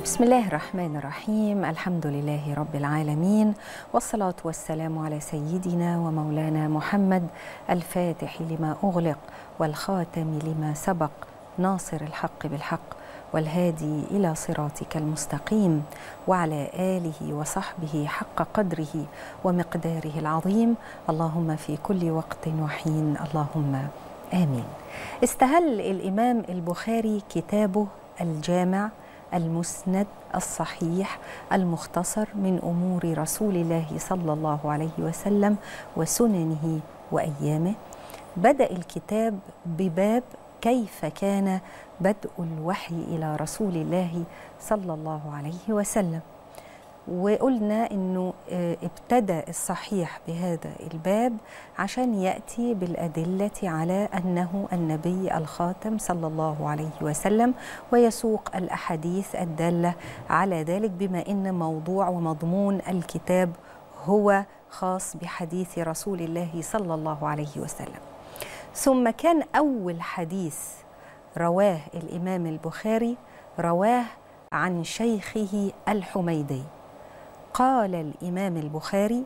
بسم الله الرحمن الرحيم الحمد لله رب العالمين والصلاة والسلام على سيدنا ومولانا محمد الفاتح لما أغلق والخاتم لما سبق ناصر الحق بالحق والهادي إلى صراطك المستقيم وعلى آله وصحبه حق قدره ومقداره العظيم اللهم في كل وقت وحين اللهم آمين استهل الإمام البخاري كتابه الجامع المسند الصحيح المختصر من امور رسول الله صلى الله عليه وسلم وسننه وايامه بدا الكتاب بباب كيف كان بدء الوحي الى رسول الله صلى الله عليه وسلم وقلنا انه ابتدى الصحيح بهذا الباب عشان ياتي بالادله على انه النبي الخاتم صلى الله عليه وسلم ويسوق الاحاديث الداله على ذلك بما ان موضوع ومضمون الكتاب هو خاص بحديث رسول الله صلى الله عليه وسلم ثم كان اول حديث رواه الامام البخاري رواه عن شيخه الحميدي قال الامام البخاري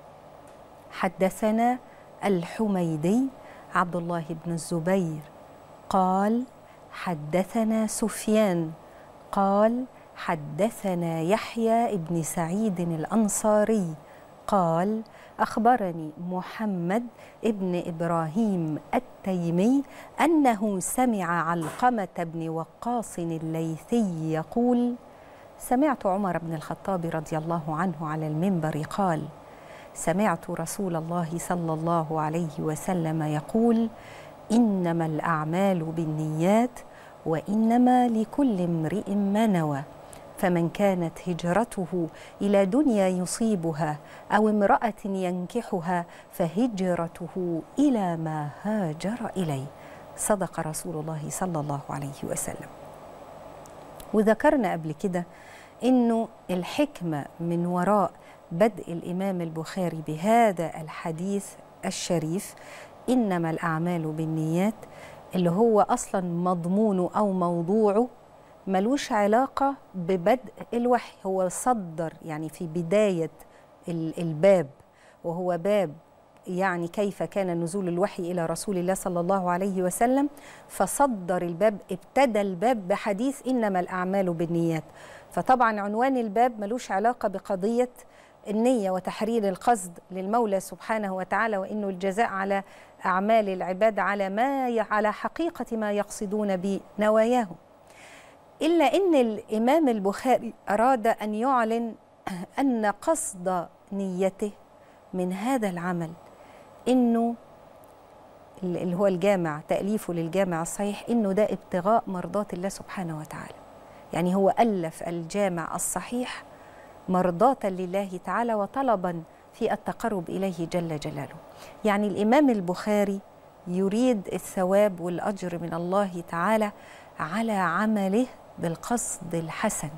حدثنا الحميدي عبد الله بن الزبير قال حدثنا سفيان قال حدثنا يحيى بن سعيد الانصاري قال اخبرني محمد ابن ابراهيم التيمي انه سمع علقمه بن وقاص الليثي يقول سمعت عمر بن الخطاب رضي الله عنه على المنبر قال سمعت رسول الله صلى الله عليه وسلم يقول انما الاعمال بالنيات وانما لكل امرئ ما نوى فمن كانت هجرته الى دنيا يصيبها او امراه ينكحها فهجرته الى ما هاجر اليه صدق رسول الله صلى الله عليه وسلم وذكرنا قبل كده انه الحكمه من وراء بدء الامام البخاري بهذا الحديث الشريف انما الاعمال بالنيات اللي هو اصلا مضمونه او موضوعه ملوش علاقه ببدء الوحي هو صدر يعني في بدايه الباب وهو باب يعني كيف كان نزول الوحي الى رسول الله صلى الله عليه وسلم فصدر الباب ابتدى الباب بحديث انما الاعمال بالنيات فطبعا عنوان الباب ملوش علاقه بقضيه النيه وتحرير القصد للمولى سبحانه وتعالى وانه الجزاء على اعمال العباد على ما على حقيقه ما يقصدون بنواياهم الا ان الامام البخاري اراد ان يعلن ان قصد نيته من هذا العمل انه اللي هو الجامع تاليفه للجامع الصحيح انه ده ابتغاء مرضات الله سبحانه وتعالى يعني هو الف الجامع الصحيح مرضاه لله تعالى وطلبا في التقرب اليه جل جلاله يعني الامام البخاري يريد الثواب والاجر من الله تعالى على عمله بالقصد الحسن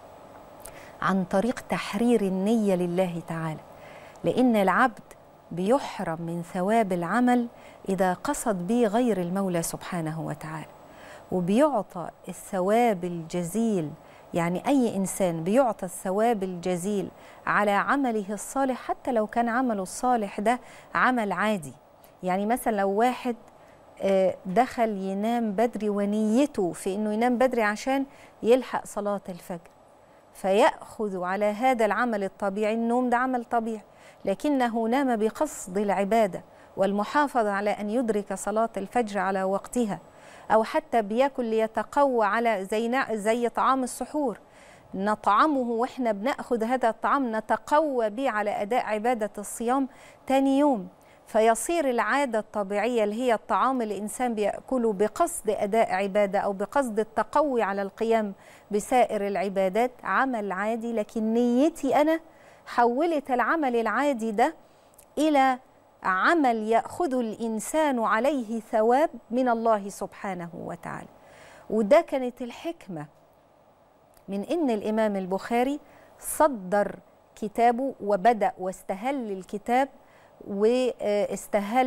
عن طريق تحرير النيه لله تعالى لان العبد بيحرم من ثواب العمل اذا قصد به غير المولى سبحانه وتعالى وبيعطى الثواب الجزيل يعني اي انسان بيعطى الثواب الجزيل على عمله الصالح حتى لو كان عمله الصالح ده عمل عادي يعني مثلا لو واحد دخل ينام بدري ونيته في انه ينام بدري عشان يلحق صلاه الفجر فياخذ على هذا العمل الطبيعي النوم ده عمل طبيعي لكنه نام بقصد العباده والمحافظه على ان يدرك صلاه الفجر على وقتها او حتى بياكل ليتقوى على زي زي طعام السحور نطعمه واحنا بناخذ هذا الطعام نتقوى به على اداء عباده الصيام تاني يوم فيصير العاده الطبيعيه اللي هي الطعام اللي الانسان بياكله بقصد اداء عباده او بقصد التقوي على القيام بسائر العبادات عمل عادي لكن نيتي انا حولت العمل العادي ده الى عمل ياخذ الانسان عليه ثواب من الله سبحانه وتعالى وده كانت الحكمه من ان الامام البخاري صدر كتابه وبدا واستهل الكتاب واستهل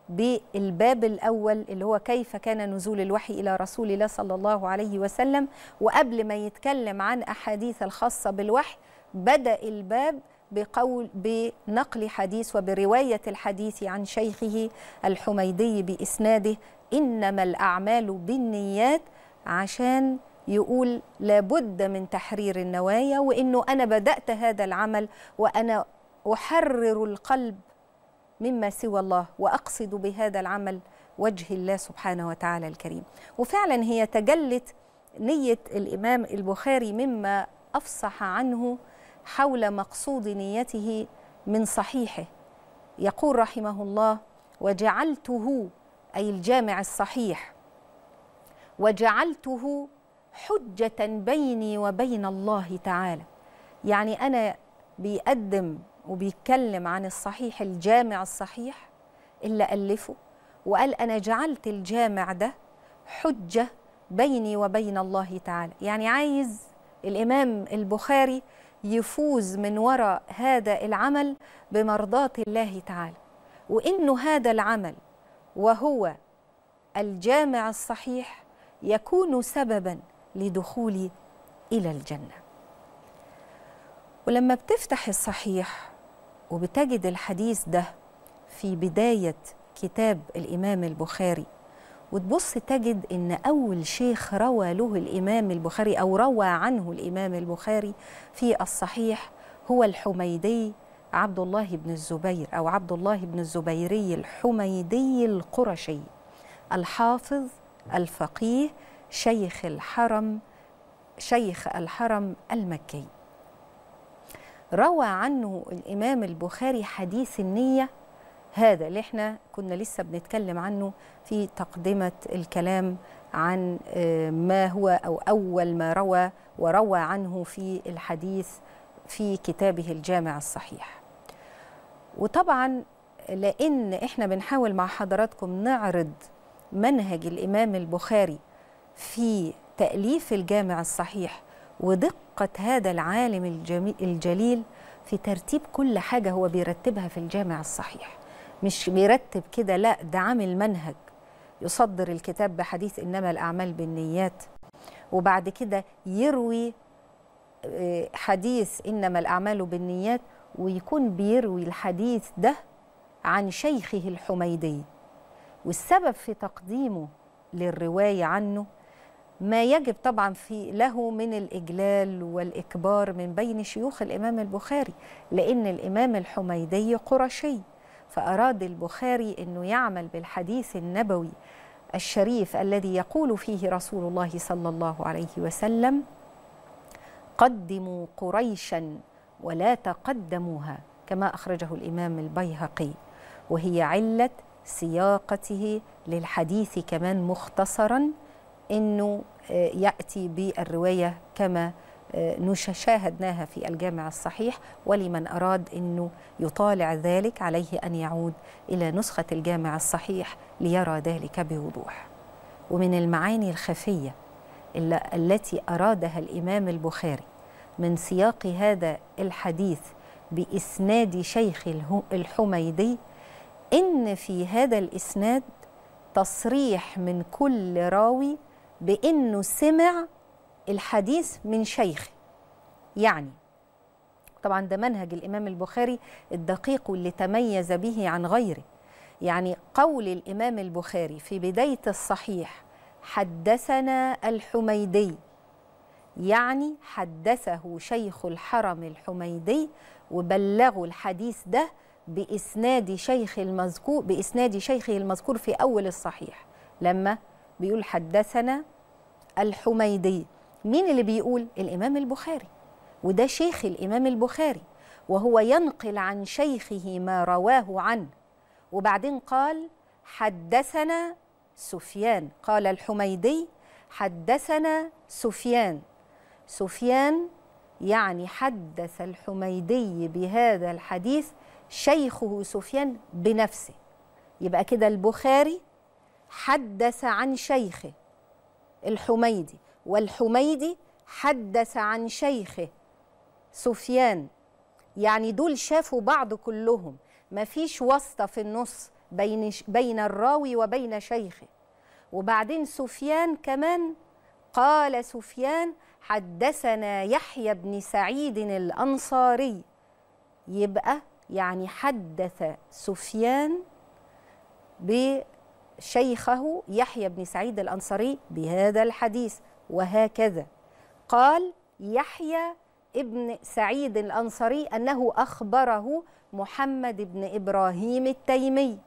بالباب الأول اللي هو كيف كان نزول الوحي إلى رسول الله صلى الله عليه وسلم وقبل ما يتكلم عن أحاديث الخاصة بالوحي بدأ الباب بقول بنقل حديث وبرواية الحديث عن شيخه الحميدي بإسناده إنما الأعمال بالنيات عشان يقول لابد من تحرير النوايا وإنه أنا بدأت هذا العمل وأنا أحرر القلب مما سوى الله واقصد بهذا العمل وجه الله سبحانه وتعالى الكريم وفعلا هي تجلت نيه الامام البخاري مما افصح عنه حول مقصود نيته من صحيحه يقول رحمه الله وجعلته اي الجامع الصحيح وجعلته حجه بيني وبين الله تعالى يعني انا بيقدم وبيتكلم عن الصحيح الجامع الصحيح اللي ألفه وقال أنا جعلت الجامع ده حجة بيني وبين الله تعالى يعني عايز الإمام البخاري يفوز من وراء هذا العمل بمرضاة الله تعالى وإنه هذا العمل وهو الجامع الصحيح يكون سببا لدخولي إلى الجنة ولما بتفتح الصحيح وبتجد الحديث ده في بداية كتاب الإمام البخاري وتبص تجد إن أول شيخ روى له الإمام البخاري أو روى عنه الإمام البخاري في الصحيح هو الحميدي عبد الله بن الزبير أو عبد الله بن الزبيري الحميدي القرشي الحافظ الفقيه شيخ الحرم شيخ الحرم المكي روى عنه الإمام البخاري حديث النية هذا اللي احنا كنا لسه بنتكلم عنه في تقدمة الكلام عن ما هو أو أول ما روى وروى عنه في الحديث في كتابه الجامع الصحيح وطبعا لأن احنا بنحاول مع حضراتكم نعرض منهج الإمام البخاري في تأليف الجامع الصحيح ودقة هذا العالم الجليل في ترتيب كل حاجة هو بيرتبها في الجامع الصحيح مش بيرتب كده لا ده عامل منهج يصدر الكتاب بحديث إنما الأعمال بالنيات وبعد كده يروي حديث إنما الأعمال بالنيات ويكون بيروي الحديث ده عن شيخه الحميدي والسبب في تقديمه للرواية عنه ما يجب طبعا في له من الإجلال والإكبار من بين شيوخ الإمام البخاري لأن الإمام الحميدي قرشي فأراد البخاري أنه يعمل بالحديث النبوي الشريف الذي يقول فيه رسول الله صلى الله عليه وسلم قدموا قريشا ولا تقدموها كما أخرجه الإمام البيهقي وهي علة سياقته للحديث كمان مختصرا انه ياتي بالروايه كما شاهدناها في الجامع الصحيح ولمن اراد انه يطالع ذلك عليه ان يعود الى نسخه الجامع الصحيح ليرى ذلك بوضوح ومن المعاني الخفيه التي ارادها الامام البخاري من سياق هذا الحديث باسناد شيخ الحميدي ان في هذا الاسناد تصريح من كل راوي بانه سمع الحديث من شيخه يعني طبعا ده منهج الامام البخاري الدقيق واللي تميز به عن غيره يعني قول الامام البخاري في بدايه الصحيح حدثنا الحميدي يعني حدثه شيخ الحرم الحميدي وبلغوا الحديث ده باسناد شيخ المذكور باسناد شيخه المذكور في اول الصحيح لما بيقول حدثنا الحميدي مين اللي بيقول الامام البخاري وده شيخ الامام البخاري وهو ينقل عن شيخه ما رواه عنه وبعدين قال حدثنا سفيان قال الحميدي حدثنا سفيان سفيان يعني حدث الحميدي بهذا الحديث شيخه سفيان بنفسه يبقى كده البخاري حدث عن شيخه الحميدي والحميدي حدث عن شيخه سفيان يعني دول شافوا بعض كلهم ما فيش واسطة في النص بين بين الراوي وبين شيخه وبعدين سفيان كمان قال سفيان حدثنا يحيى بن سعيد الانصاري يبقى يعني حدث سفيان بشيخه يحيى بن سعيد الانصاري بهذا الحديث وهكذا قال يحيى ابن سعيد الانصاري انه اخبره محمد بن ابراهيم التيمي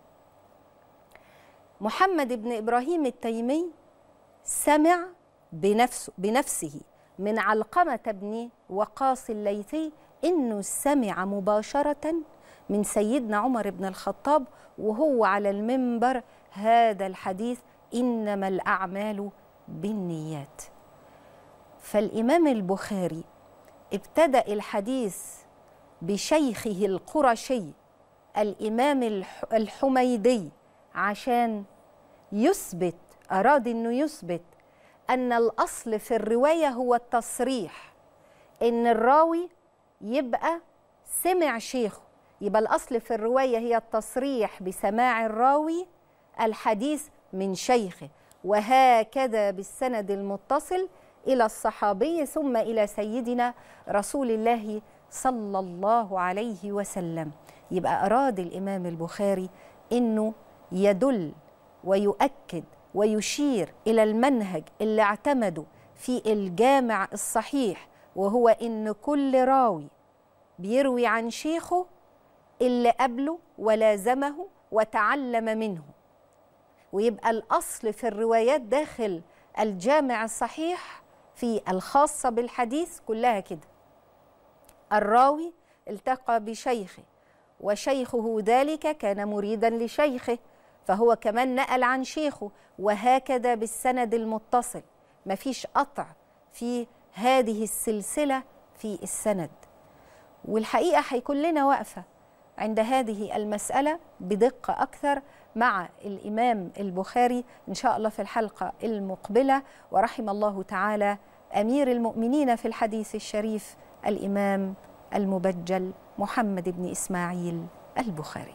محمد بن ابراهيم التيمي سمع بنفسه بنفسه من علقمه بن وقاص الليثي انه سمع مباشره من سيدنا عمر بن الخطاب وهو على المنبر هذا الحديث انما الاعمال بالنيات فالامام البخاري ابتدا الحديث بشيخه القرشي الامام الحميدي عشان يثبت اراد انه يثبت ان الاصل في الروايه هو التصريح ان الراوي يبقى سمع شيخه يبقى الاصل في الروايه هي التصريح بسماع الراوي الحديث من شيخه وهكذا بالسند المتصل الى الصحابي ثم الى سيدنا رسول الله صلى الله عليه وسلم يبقى اراد الامام البخاري انه يدل ويؤكد ويشير الى المنهج اللي اعتمده في الجامع الصحيح وهو ان كل راوي بيروي عن شيخه اللي قبله ولازمه وتعلم منه ويبقى الاصل في الروايات داخل الجامع الصحيح في الخاصه بالحديث كلها كده الراوي التقى بشيخه وشيخه ذلك كان مريدا لشيخه فهو كمان نقل عن شيخه وهكذا بالسند المتصل مفيش قطع في هذه السلسله في السند والحقيقه هيكون لنا وقفه عند هذه المساله بدقه اكثر مع الامام البخاري ان شاء الله في الحلقه المقبله ورحم الله تعالى امير المؤمنين في الحديث الشريف الامام المبجل محمد بن اسماعيل البخاري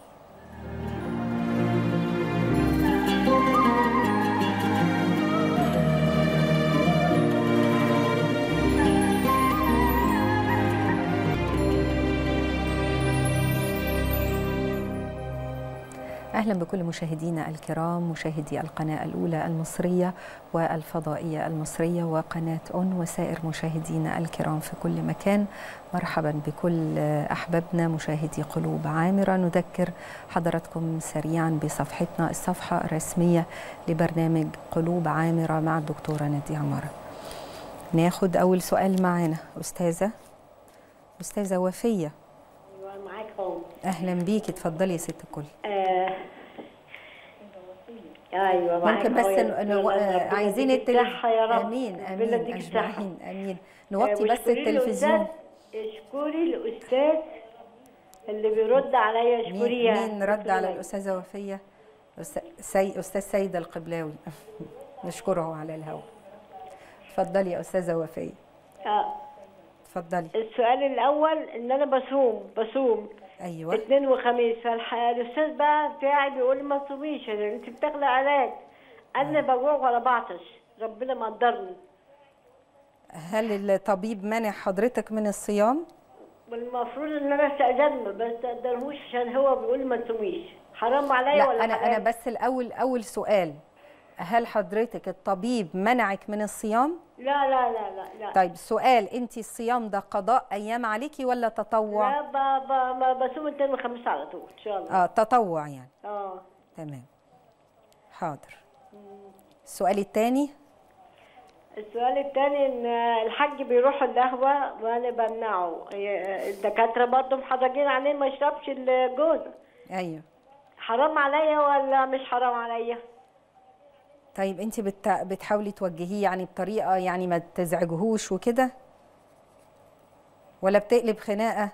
اهلا بكل مشاهدينا الكرام مشاهدي القناه الاولى المصريه والفضائيه المصريه وقناه اون وسائر مشاهدينا الكرام في كل مكان مرحبا بكل احبابنا مشاهدي قلوب عامره نذكر حضراتكم سريعا بصفحتنا الصفحه الرسميه لبرنامج قلوب عامره مع الدكتوره ناديه عماره ناخد اول سؤال معانا استاذه استاذه وفيه معاك اهو اهلا بيكي اتفضلي يا ست الكل آه. ايوه معاك ممكن بس أهو يا ن- دكتور. نو... ربنا آه، عايزين يديك التلف... الصحة يا رب امين ربنا امين يديك الصحة. اجمعين امين آه، نوطي بس واشكري التلفزيون الأستاذ- اشكري الاستاذ اللي بيرد عليا مين, اشكريها مين رد دكتور على مي. الاستاذه وفيه أست... سي... استاذ سيد القبلاوي نشكره على الهواء اتفضلي يا استاذه وفيه آه. اتفضلي السؤال الاول ان انا بصوم بصوم ايوه اثنين وخميس فالح- الاستاذ بقى بتاعي بيقول لي ما تصوميش انت بتاخدي علاج انا بجوع ولا بعطش ربنا مقدرني هل الطبيب منع حضرتك من الصيام والمفروض ان انا استاذنه بس تقدرهوش عشان هو بيقول لي ما تصوميش حرام عليا ولا لا انا انا حلال؟ بس الاول اول سؤال هل حضرتك الطبيب منعك من الصيام لا لا لا لا لا طيب سؤال انت الصيام ده قضاء ايام عليكي ولا تطوع لا ب- ب- ما بصوم اثنين وخميس على طول ان شاء الله اه تطوع يعني اه تمام حاضر السؤال الثاني السؤال الثاني ان الحاج بيروح القهوه وانا بمنعه هي- الدكاتره برضه محرجين عليه ما يشربش الجوز ايوه حرام عليا ولا مش حرام عليا طيب انت بت... بتحاولي توجهيه يعني بطريقه يعني ما تزعجهوش وكده ولا بتقلب خناقه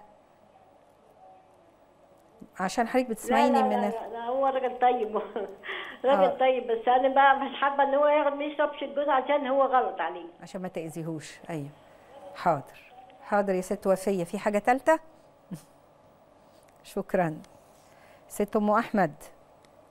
عشان حضرتك لا بتسمعيني لا, من لا, لا, لا هو راجل طيب راجل آه. طيب بس انا بقى مش حابه ان هو ياخد ما يشربش الجوز عشان هو غلط عليه عشان ما تاذيهوش ايوه حاضر حاضر يا ست وفيه في حاجه ثالثه شكرا ست ام احمد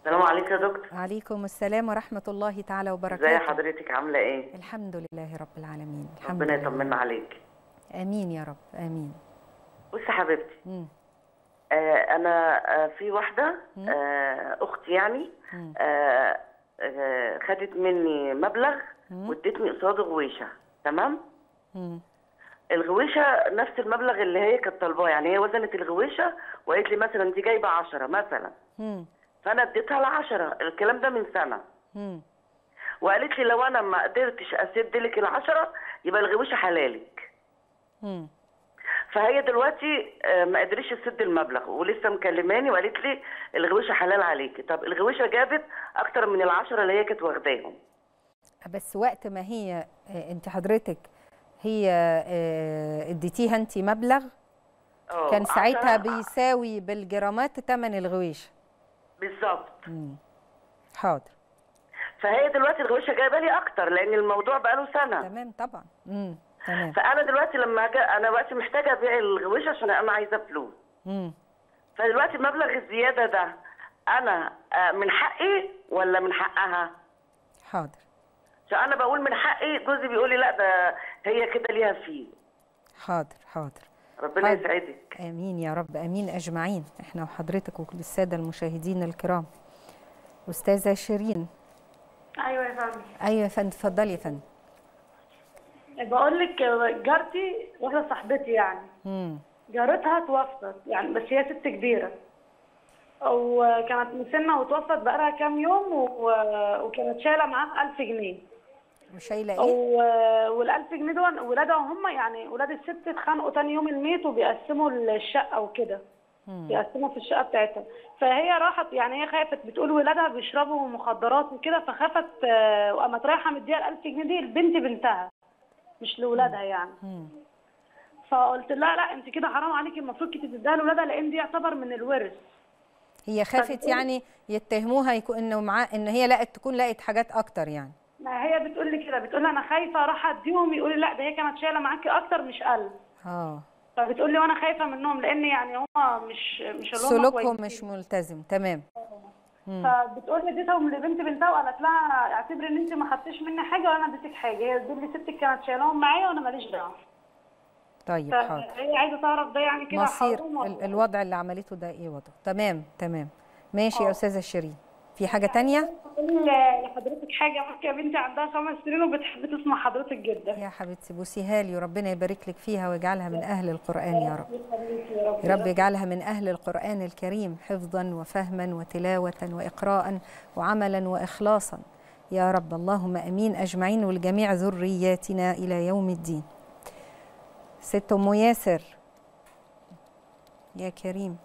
السلام عليكم يا دكتور عليكم السلام ورحمة الله تعالى وبركاته ازي حضرتك عامله ايه الحمد لله رب العالمين الحمد ربنا لله يطمنا عليك آمين يا رب آمين بصي حبيبتي مم. آه انا آه في واحده مم. آه اختي يعني مم. آه آه خدت مني مبلغ مم. وادتني قصاده غويشه تمام مم. الغويشه نفس المبلغ اللي هي كانت طالباه يعني هي وزنت الغويشه وقالت لي مثلا دي جايبه 10 مثلا مم. فانا اديتها ال 10 الكلام ده من سنه مم. وقالت لي لو انا ما قدرتش اسد لك العشرة يبقى الغويشه حلالك مم. فهي دلوقتي آه، ما قدرتش تسد المبلغ ولسه مكلماني وقالت لي الغويشه حلال عليكي طب الغويشه جابت اكتر من العشرة اللي هي كانت واخداهم بس وقت ما هي آه، انت حضرتك هي آه، اديتيها انت مبلغ اه كان ساعتها عشرة- بيساوي بالجرامات ثمن الغويشه بالظبط مم. حاضر فهي دلوقتي الغويشه جايبه لي اكتر لان الموضوع بقاله سنه تمام طبعا مم. تمام فانا دلوقتي لما أجا انا دلوقتي محتاجه ابيع الغويشه عشان انا عايزه فلوس مم. فدلوقتي المبلغ الزياده ده انا آه، من حقي ولا من حقها حاضر عشان انا بقول من حقي جوزي بيقول لي لا ده هي كده ليها فيه حاضر حاضر ربنا حاضر. يسعدك امين يا رب امين اجمعين احنا وحضرتك وكل الساده المشاهدين الكرام استاذه شيرين ايوه يا فندم ايوه يا فندم اتفضلي يا فندم بقول لك جارتي واحده صاحبتي يعني مم. جارتها توفت يعني بس هي ست كبيره وكانت مسنه وتوفت بقالها كام يوم و... وكانت شايله معاها 1000 جنيه وشايله ايه و... وال1000 جنيه دول ولادها هم يعني ولاد الست اتخانقوا تاني يوم الميت وبيقسموا الشقه وكده مم. بيقسموا في الشقه بتاعتها فهي راحت يعني هي خافت بتقول ولادها بيشربوا مخدرات وكده فخافت آه، وقامت رايحه مديها ال1000 جنيه دي لبنت بنتها مش لاولادها يعني مم. فقلت لها لا انت كده حرام عليكي المفروض كنت تديها لاولادها لان دي يعتبر من الورث هي خافت يعني يتهموها يكون انه معاه ان هي لقت تكون لقت حاجات اكتر يعني ما هي بتقول لي كده بتقول لي انا خايفه راح اديهم يقول لي لا ده هي كانت شايله معاكي اكتر مش قلب اه فبتقول لي وانا خايفه منهم لان يعني هم مش مش اللي هم سلوكهم كويسين. مش ملتزم تمام مم. فبتقول لي اديتهم لبنت بنتها وقالت لها اعتبري ان انت ما خدتيش مني حاجه وانا اديتك حاجه هي دول اللي ستك كانت شايلاهم معايا وانا ماليش دعوه طيب حاضر فهي عايزه تعرف ده يعني كده مصير حرام ولا ال- الوضع اللي عملته ده ايه وضعه تمام تمام ماشي يا استاذه شيرين في حاجه تانية اقول لحضرتك حاجه ممكن يا بنتي عندها خمس سنين وبتحب تسمع حضرتك جدا يا حبيبتي بوسيها لي وربنا يبارك لك فيها ويجعلها من اهل القران يا رب يخليكي يا رب يا رب يجعلها من أهل القرآن الكريم حفظا وفهما وتلاوة وإقراء وعملا وإخلاصا يا رب اللهم أمين أجمعين ولجميع ذرياتنا إلى يوم الدين ست أم ياسر يا كريم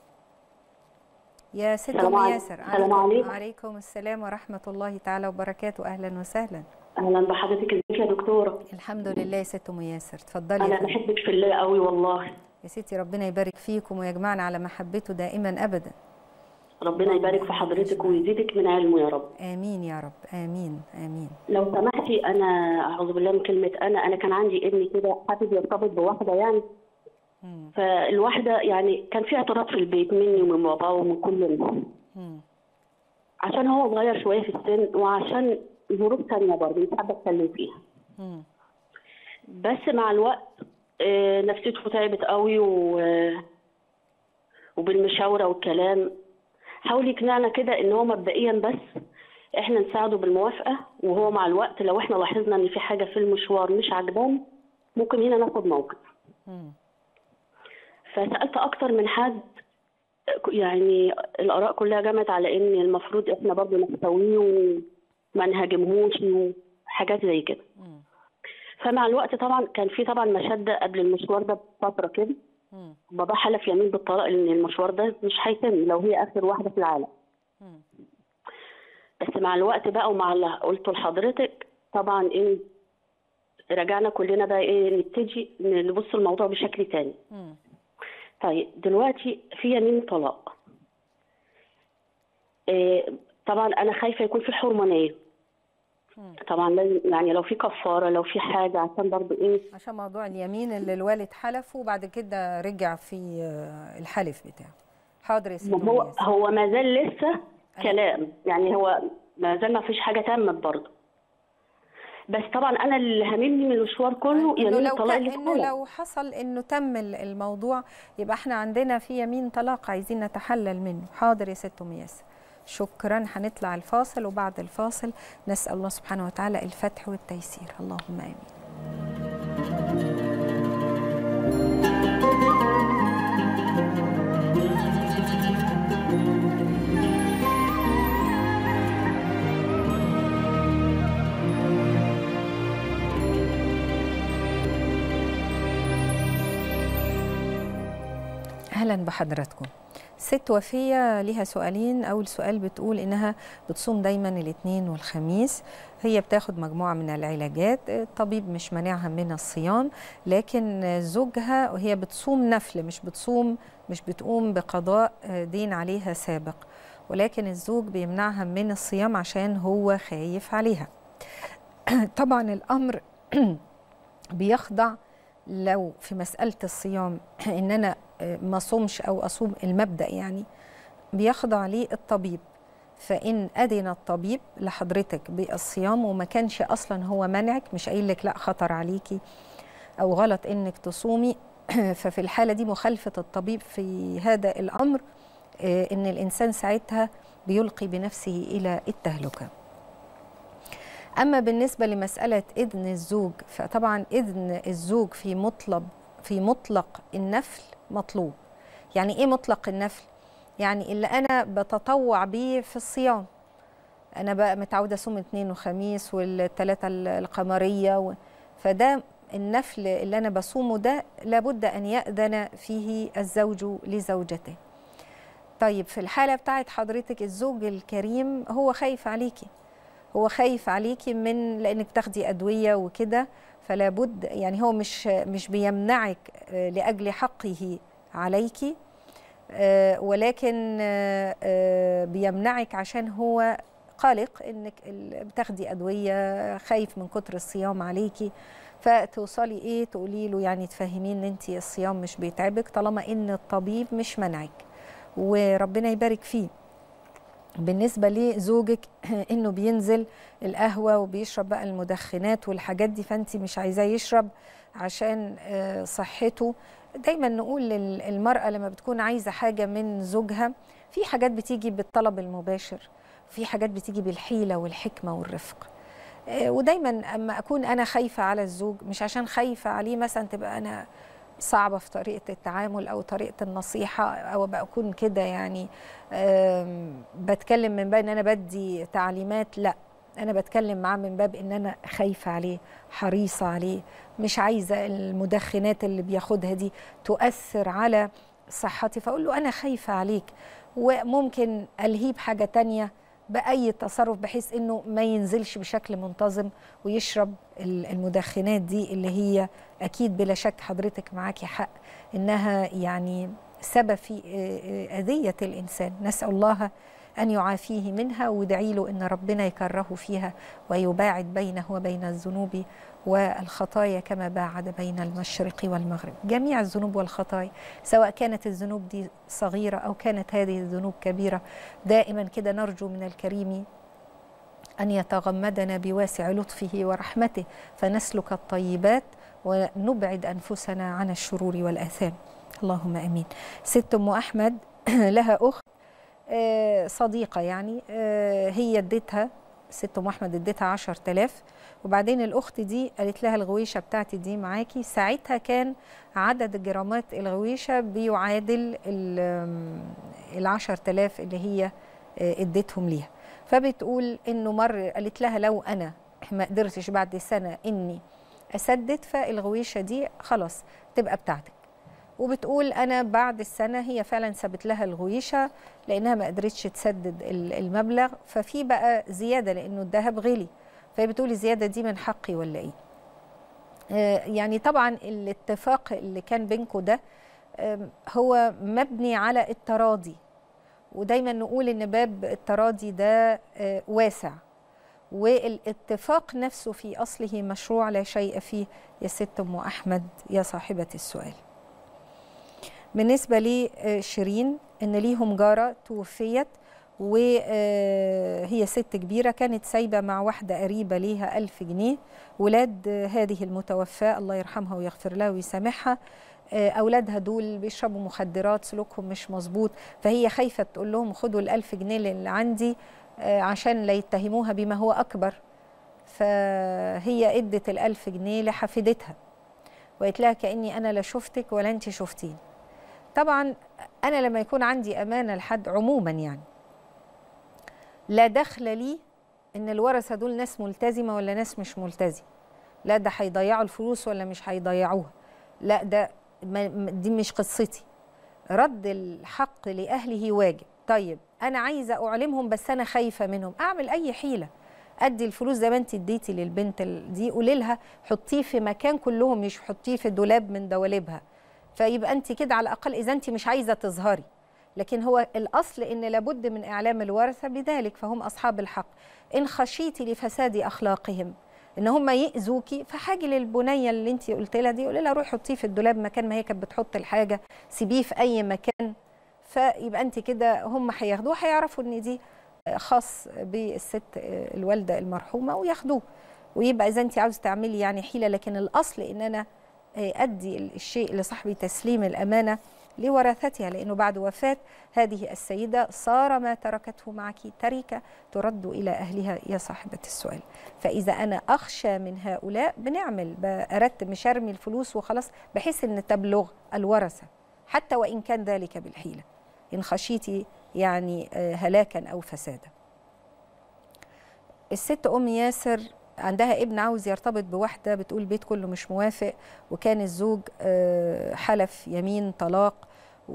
يا ست السلام أم عليكم. ياسر السلام عليكم. عليكم السلام ورحمة الله تعالى وبركاته أهلا وسهلا اهلا بحضرتك ازيك يا دكتوره الحمد لله يا ست أم ياسر اتفضلي يا انا فندم. بحبك في الله قوي والله يا ستي ربنا يبارك فيكم ويجمعنا على محبته دائما أبدا ربنا يبارك في حضرتك ويزيدك من علمه يا رب آمين يا رب آمين آمين لو سمحتي انا اعوذ بالله من كلمه انا انا كان عندي ابني كده حابب يرتبط بواحده يعني مم. فالواحده يعني كان في اعتراض في البيت مني ومن باباه ومن كلنا مم. عشان هو صغير شويه في السن وعشان ظروف تانية برضه مش حابه اتكلم فيها مم. بس مع الوقت آه، نفسيته تعبت قوي و وبالمشاورة والكلام حاول يقنعنا كده ان هو مبدئيا بس احنا نساعده بالموافقة وهو مع الوقت لو احنا لاحظنا ان في حاجة في المشوار مش عجبان ممكن هنا ناخد موقف مم. فسألت اكتر من حد يعني الاراء كلها جمعت على ان المفروض احنا برضه نحتويه وما نهاجمهوش وحاجات زي كده مم. فمع الوقت طبعا كان في طبعا مشدة قبل المشوار ده بفترة كده مم. بابا حلف يمين بالطلاق ان المشوار ده مش هيتم لو هي اخر واحدة في العالم مم. بس مع الوقت بقى ومع اللي قلته لحضرتك طبعا ايه رجعنا كلنا بقى ايه نبتدي نبص الموضوع بشكل تاني مم. طيب دلوقتي في يمين طلاق إيه طبعا انا خايفه يكون في حرمانيه مم. طبعا لازم يعني لو في كفاره لو في حاجه عشان برضو ايه عشان موضوع اليمين اللي الوالد حلفه وبعد كده رجع في آه، الحلف بتاعه حاضر يا ست ما هو أم ياسر. هو ما زال لسه كلام يعني هو ما زال ما فيش حاجه تمت برضه بس طبعا انا اللي هاممني من المشوار كله انه يمين لو الطلاق كان اللي انه اتطلق. لو حصل انه تم ال- الموضوع يبقى احنا عندنا في يمين طلاق عايزين نتحلل منه حاضر يا ست ام ياسر شكرا هنطلع الفاصل وبعد الفاصل نسال الله سبحانه وتعالى الفتح والتيسير اللهم امين اهلا بحضراتكم ست وفية ليها سؤالين أول سؤال بتقول إنها بتصوم دايما الاثنين والخميس هي بتاخد مجموعة من العلاجات الطبيب مش مانعها من الصيام لكن زوجها وهي بتصوم نفل مش بتصوم مش بتقوم بقضاء دين عليها سابق ولكن الزوج بيمنعها من الصيام عشان هو خايف عليها طبعا الأمر بيخضع لو في مسألة الصيام إن أنا ما صومش أو أصوم المبدأ يعني بيخضع ليه الطبيب فإن أذن الطبيب لحضرتك بالصيام وما كانش أصلا هو منعك مش قايل لك لا خطر عليكي أو غلط إنك تصومي ففي الحالة دي مخالفة الطبيب في هذا الأمر إن الإنسان ساعتها بيلقي بنفسه إلى التهلكة أما بالنسبة لمسألة إذن الزوج فطبعا إذن الزوج في مطلب في مطلق النفل مطلوب يعني إيه مطلق النفل؟ يعني اللي أنا بتطوع بيه في الصيام أنا بقى متعودة أصوم اثنين وخميس والثلاثة القمرية و... فده النفل اللي أنا بصومه ده لابد أن يأذن فيه الزوج لزوجته طيب في الحالة بتاعت حضرتك الزوج الكريم هو خايف عليكي هو خايف عليكي من لانك بتاخدي ادويه وكده فلا بد يعني هو مش مش بيمنعك لاجل حقه عليكي ولكن بيمنعك عشان هو قلق انك بتاخدي ادويه خايف من كتر الصيام عليكي فتوصلي ايه تقولي له يعني تفهميه ان انت الصيام مش بيتعبك طالما ان الطبيب مش منعك وربنا يبارك فيه بالنسبة لزوجك انه بينزل القهوة وبيشرب بقى المدخنات والحاجات دي فانت مش عايزاه يشرب عشان صحته دايما نقول للمرأة لما بتكون عايزة حاجة من زوجها في حاجات بتيجي بالطلب المباشر في حاجات بتيجي بالحيلة والحكمة والرفق ودايما اما اكون انا خايفة على الزوج مش عشان خايفة عليه مثلا تبقى انا صعبة في طريقة التعامل أو طريقة النصيحة أو بكون كده يعني بتكلم من باب إن أنا بدي تعليمات لا أنا بتكلم معاه من باب إن أنا خايفة عليه حريصة عليه مش عايزة المدخنات اللي بياخدها دي تؤثر على صحتي فأقول له أنا خايفة عليك وممكن ألهيه بحاجة تانية بأي تصرف بحيث إنه ما ينزلش بشكل منتظم ويشرب المدخنات دي اللي هي أكيد بلا شك حضرتك معاكي حق إنها يعني سبب في أذية الإنسان نسأل الله أن يعافيه منها وادعي له إن ربنا يكرهه فيها ويباعد بينه وبين الذنوب والخطايا كما باعد بين المشرق والمغرب جميع الذنوب والخطايا سواء كانت الذنوب دي صغيرة أو كانت هذه الذنوب كبيرة دائما كده نرجو من الكريم أن يتغمدنا بواسع لطفه ورحمته فنسلك الطيبات ونبعد أنفسنا عن الشرور والآثام اللهم أمين ست أم أحمد لها أخت صديقة يعني هي اديتها ست أم أحمد اديتها عشر تلاف وبعدين الأخت دي قالت لها الغويشة بتاعتي دي معاكي ساعتها كان عدد جرامات الغويشة بيعادل العشر تلاف اللي هي اديتهم ليها فبتقول انه مر قالت لها لو انا ما قدرتش بعد سنه اني اسدد فالغويشه دي خلاص تبقى بتاعتك وبتقول انا بعد السنه هي فعلا سابت لها الغويشه لانها ما قدرتش تسدد المبلغ ففي بقى زياده لانه الذهب غلي فهي بتقول الزياده دي من حقي ولا ايه آه يعني طبعا الاتفاق اللي كان بينكم ده آه هو مبني على التراضي ودايما نقول ان باب التراضي ده واسع والاتفاق نفسه في اصله مشروع لا شيء فيه يا ست ام احمد يا صاحبه السؤال بالنسبه لشيرين ان ليهم جاره توفيت وهي ست كبيرة كانت سايبة مع واحدة قريبة ليها ألف جنيه ولاد هذه المتوفاة الله يرحمها ويغفر لها ويسامحها أولادها دول بيشربوا مخدرات سلوكهم مش مظبوط فهي خايفة تقول لهم خدوا الألف جنيه اللي عندي عشان لا يتهموها بما هو أكبر فهي ادت الألف جنيه لحفيدتها وقالت لها كأني أنا لا شفتك ولا أنت شفتيني طبعا أنا لما يكون عندي أمانة لحد عموما يعني لا دخل لي ان الورثه دول ناس ملتزمه ولا ناس مش ملتزمه لا ده هيضيعوا الفلوس ولا مش هيضيعوها لا ده دي مش قصتي رد الحق لاهله واجب طيب انا عايزه اعلمهم بس انا خايفه منهم اعمل اي حيله ادي الفلوس زي ما انت اديتي للبنت دي قولي لها حطيه في مكان كلهم مش حطيه في دولاب من دواليبها فيبقى انت كده على الاقل اذا انت مش عايزه تظهري لكن هو الأصل إن لابد من إعلام الورثة بذلك فهم أصحاب الحق إن خشيتي لفساد أخلاقهم إن هم يأذوكي فحاجي للبنية اللي أنت قلت لها دي قولي لها روحي حطيه في الدولاب مكان ما هي كانت بتحط الحاجة سيبيه في أي مكان فيبقى أنت كده هم هياخدوه هيعرفوا إن دي خاص بالست الوالدة المرحومة وياخدوه ويبقى إذا أنت عاوز تعملي يعني حيلة لكن الأصل إن أنا أدي الشيء لصاحبي تسليم الأمانة لورثتها لأنه بعد وفاة هذه السيدة صار ما تركته معك تركة ترد إلى أهلها يا صاحبة السؤال فإذا أنا أخشى من هؤلاء بنعمل أردت مش أرمي الفلوس وخلاص بحيث أن تبلغ الورثة حتى وإن كان ذلك بالحيلة إن خشيتي يعني هلاكا أو فسادا الست أم ياسر عندها ابن عاوز يرتبط بواحده بتقول البيت كله مش موافق وكان الزوج حلف يمين طلاق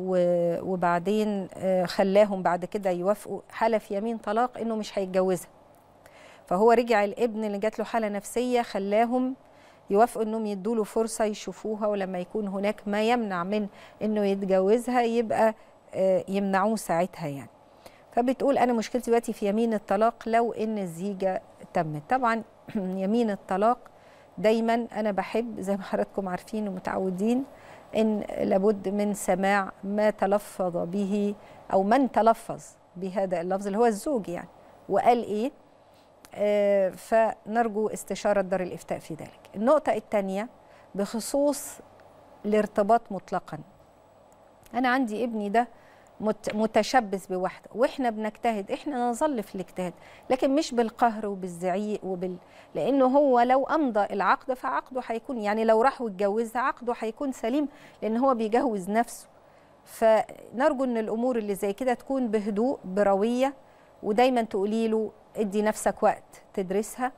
وبعدين خلاهم بعد كده يوافقوا حلف يمين طلاق انه مش هيتجوزها فهو رجع الابن اللي جات له حاله نفسيه خلاهم يوافقوا انهم يدوا له فرصه يشوفوها ولما يكون هناك ما يمنع من انه يتجوزها يبقى يمنعوه ساعتها يعني فبتقول انا مشكلتي دلوقتي في يمين الطلاق لو ان الزيجه تمت طبعا يمين الطلاق دايما انا بحب زي ما حضراتكم عارفين ومتعودين ان لابد من سماع ما تلفظ به او من تلفظ بهذا اللفظ اللي هو الزوج يعني وقال ايه آه فنرجو استشاره دار الافتاء في ذلك النقطه الثانيه بخصوص الارتباط مطلقا انا عندي ابني ده متشبث بواحدة واحنا بنجتهد احنا نظل في الاجتهاد لكن مش بالقهر وبالزعيق وبال لانه هو لو امضى العقد فعقده هيكون يعني لو راح واتجوزها عقده هيكون سليم لان هو بيجوز نفسه فنرجو ان الامور اللي زي كده تكون بهدوء برويه ودايما تقولي له ادي نفسك وقت تدرسها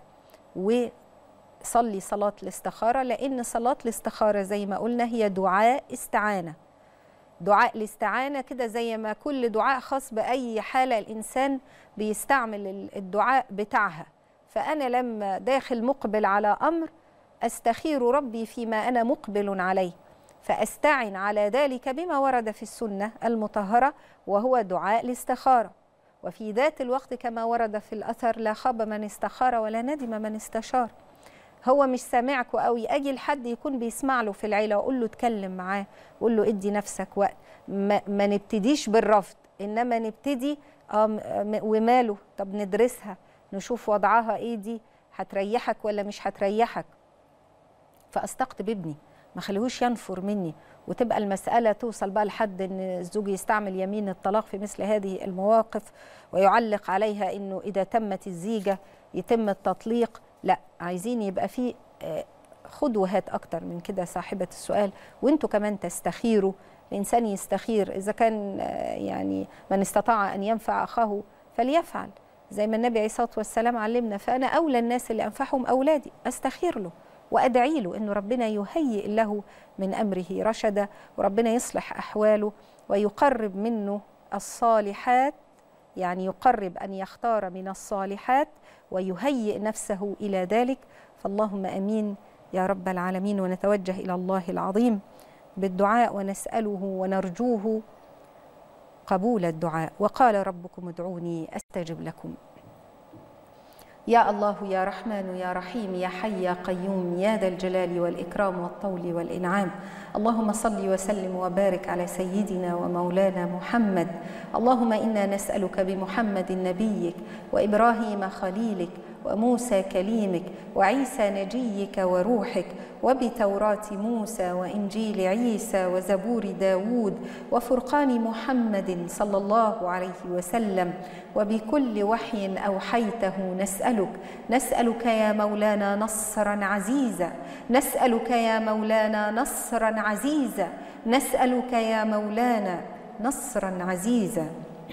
وصلي صلاه الاستخاره لان صلاه الاستخاره زي ما قلنا هي دعاء استعانه دعاء الاستعانه كده زي ما كل دعاء خاص باي حاله الانسان بيستعمل الدعاء بتاعها فانا لما داخل مقبل على امر استخير ربي فيما انا مقبل عليه فاستعن على ذلك بما ورد في السنه المطهره وهو دعاء الاستخاره وفي ذات الوقت كما ورد في الاثر لا خاب من استخار ولا ندم من استشار هو مش سامعكوا قوي اجي لحد يكون بيسمع له في العيله واقول له اتكلم معاه قول له ادي نفسك وقت ما, ما نبتديش بالرفض انما نبتدي وماله طب ندرسها نشوف وضعها ايه دي هتريحك ولا مش هتريحك فاستقطب ابني ما خليهوش ينفر مني وتبقى المسألة توصل بقى لحد أن الزوج يستعمل يمين الطلاق في مثل هذه المواقف ويعلق عليها أنه إذا تمت الزيجة يتم التطليق لا عايزين يبقى في خد وهات اكتر من كده صاحبه السؤال وانتوا كمان تستخيروا الانسان يستخير اذا كان يعني من استطاع ان ينفع اخاه فليفعل زي ما النبي عليه الصلاه والسلام علمنا فانا اولى الناس اللي انفعهم اولادي استخير له وادعي له انه ربنا يهيئ له من امره رشدا وربنا يصلح احواله ويقرب منه الصالحات يعني يقرب ان يختار من الصالحات ويهيئ نفسه الى ذلك فاللهم امين يا رب العالمين ونتوجه الى الله العظيم بالدعاء ونساله ونرجوه قبول الدعاء وقال ربكم ادعوني استجب لكم يا الله يا رحمن يا رحيم يا حي يا قيوم يا ذا الجلال والإكرام والطول والإنعام اللهم صل وسلم وبارك على سيدنا ومولانا محمد اللهم إنا نسألك بمحمد نبيك وإبراهيم خليلك وموسى كليمك وعيسى نجيك وروحك وبتوراة موسى وإنجيل عيسى وزبور داود وفرقان محمد صلى الله عليه وسلم وبكل وحي أوحيته نسألك نسألك يا مولانا نصرا عزيزا نسألك يا مولانا نصرا عزيزا نسألك يا مولانا نصرا عزيزا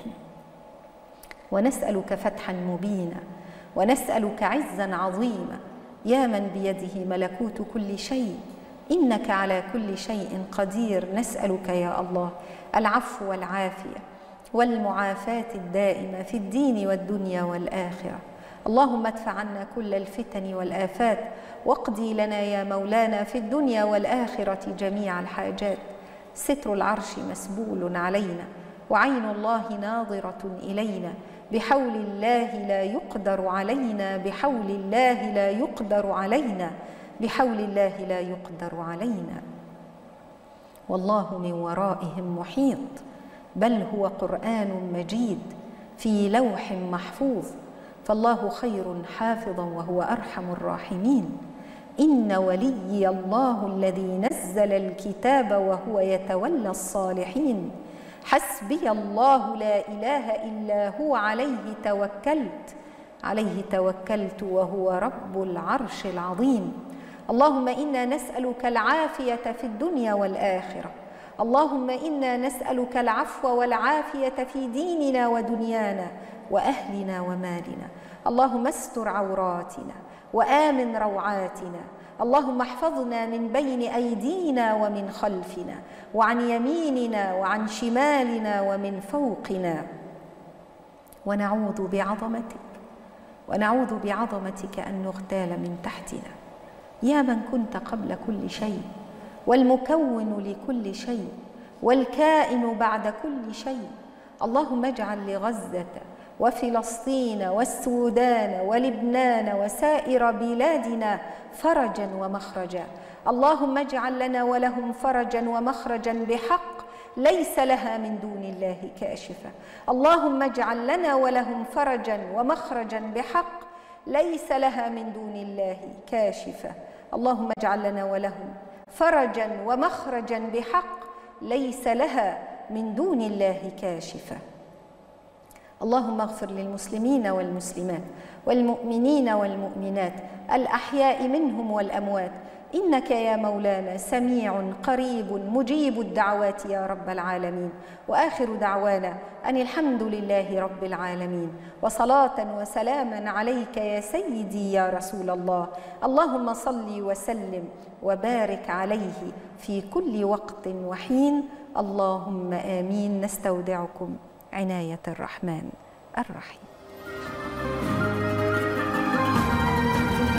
ونسألك فتحا مبينا ونسألك عزا عظيما يا من بيده ملكوت كل شيء إنك على كل شيء قدير نسألك يا الله العفو والعافية والمعافاة الدائمة في الدين والدنيا والآخرة اللهم ادفع عنا كل الفتن والآفات واقضي لنا يا مولانا في الدنيا والآخرة جميع الحاجات ستر العرش مسبول علينا وعين الله ناظرة إلينا بحول الله لا يقدر علينا بحول الله لا يقدر علينا بحول الله لا يقدر علينا والله من ورائهم محيط بل هو قرآن مجيد في لوح محفوظ فالله خير حافظا وهو أرحم الراحمين إن وليي الله الذي نزل الكتاب وهو يتولى الصالحين حسبي الله لا اله الا هو عليه توكلت عليه توكلت وهو رب العرش العظيم اللهم انا نسالك العافيه في الدنيا والاخره اللهم انا نسالك العفو والعافيه في ديننا ودنيانا واهلنا ومالنا اللهم استر عوراتنا وامن روعاتنا اللهم احفظنا من بين ايدينا ومن خلفنا وعن يميننا وعن شمالنا ومن فوقنا ونعوذ بعظمتك ونعوذ بعظمتك ان نغتال من تحتنا يا من كنت قبل كل شيء والمكون لكل شيء والكائن بعد كل شيء اللهم اجعل لغزه وفلسطين والسودان ولبنان وسائر بلادنا فرجا ومخرجا اللهم اجعل لنا ولهم فرجا ومخرجا بحق ليس لها من دون الله كاشفه اللهم اجعل لنا ولهم فرجا ومخرجا بحق ليس لها من دون الله كاشفه اللهم اجعل لنا ولهم فرجا ومخرجا بحق ليس لها من دون الله كاشفه اللهم اغفر للمسلمين والمسلمات والمؤمنين والمؤمنات الاحياء منهم والاموات انك يا مولانا سميع قريب مجيب الدعوات يا رب العالمين واخر دعوانا ان الحمد لله رب العالمين وصلاه وسلاما عليك يا سيدي يا رسول الله اللهم صل وسلم وبارك عليه في كل وقت وحين اللهم امين نستودعكم عنايه الرحمن الرحيم